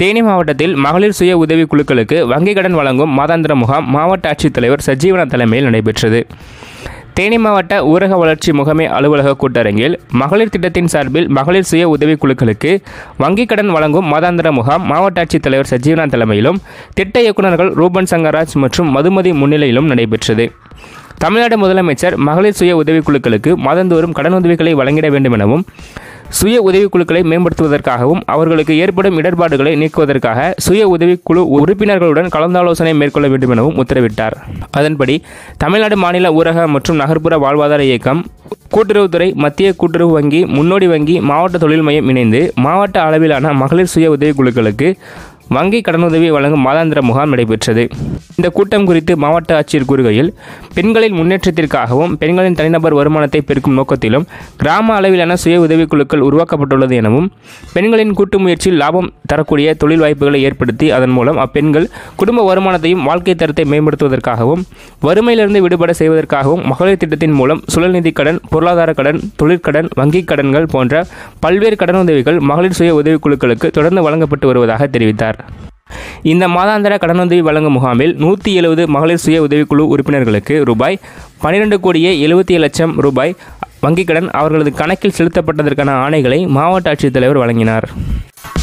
தேனி மாவட்டத்தில் மகளிர் சுய உதவி குழுக்களுக்கு வங்கிக் கடன் வழங்கும் மாதாந்திர முகாம் மாவட்ட ஆட்சித்தலைவர் சஜீவனா தலைமையில் நடைபெற்றது தேனி மாவட்ட ஊரக வளர்ச்சி முகமை அலுவலக கூட்டரங்கில் மகளிர் திட்டத்தின் சார்பில் மகளிர் சுய உதவி குழுக்களுக்கு வங்கிக் கடன் வழங்கும் மாதாந்திர முகாம் மாவட்ட ஆட்சித்தலைவர் சஜீவனா தலைமையிலும் திட்ட இயக்குநர்கள் ரூபன் சங்கராஜ் மற்றும் மதுமதி முன்னிலையிலும் நடைபெற்றது தமிழ்நாடு முதலமைச்சர் மகளிர் சுய உதவிக்குழுக்களுக்கு மாதந்தோறும் கடனுதவிகளை வழங்கிட வேண்டும் எனவும் சுய உதவிக்குழுக்களை மேம்படுத்துவதற்காகவும் அவர்களுக்கு ஏற்படும் இடர்பாடுகளை நீக்குவதற்காக சுய உதவிக்குழு உறுப்பினர்களுடன் கலந்தாலோசனை மேற்கொள்ள வேண்டும் எனவும் உத்தரவிட்டார் அதன்படி தமிழ்நாடு மாநில ஊரக மற்றும் நகர்ப்புற வாழ்வாதார இயக்கம் கூட்டுறவுத்துறை மத்திய கூட்டுறவு வங்கி முன்னோடி வங்கி மாவட்ட தொழில் மையம் இணைந்து மாவட்ட அளவிலான மகளிர் சுய உதவிக்குழுக்களுக்கு வங்கி கடனுதவி வழங்கும் மாதாந்திர முகாம் நடைபெற்றது இந்த கூட்டம் குறித்து மாவட்ட ஆட்சியர் கூறுகையில் பெண்களின் முன்னேற்றத்திற்காகவும் பெண்களின் தனிநபர் வருமானத்தை பெருக்கும் நோக்கத்திலும் கிராம அளவிலான சுய உதவிக்குழுக்கள் உருவாக்கப்பட்டுள்ளது எனவும் பெண்களின் கூட்டு முயற்சியில் லாபம் தரக்கூடிய தொழில் வாய்ப்புகளை ஏற்படுத்தி அதன் மூலம் அப்பெண்கள் குடும்ப வருமானத்தையும் வாழ்க்கை தரத்தை மேம்படுத்துவதற்காகவும் வறுமையிலிருந்து விடுபட செய்வதற்காகவும் மகளிர் திட்டத்தின் மூலம் சுழல்நிதி கடன் பொருளாதார கடன் தொழிற்கடன் வங்கிக் கடன்கள் போன்ற பல்வேறு கடனுதவிகள் மகளிர் சுய உதவிக்குழுக்களுக்கு தொடர்ந்து வழங்கப்பட்டு வருவதாக தெரிவித்தார் இந்த மாதாந்திர கடனுதவி வழங்கும் முகாமில் நூற்றி எழுபது மகளிர் சுய உதவிக்குழு உறுப்பினர்களுக்கு ரூபாய் பன்னிரெண்டு கோடியே எழுபத்தி லட்சம் ரூபாய் வங்கிக் கடன் அவர்களது கணக்கில் செலுத்தப்பட்டதற்கான ஆணைகளை மாவட்ட ஆட்சித்தலைவர் வழங்கினார்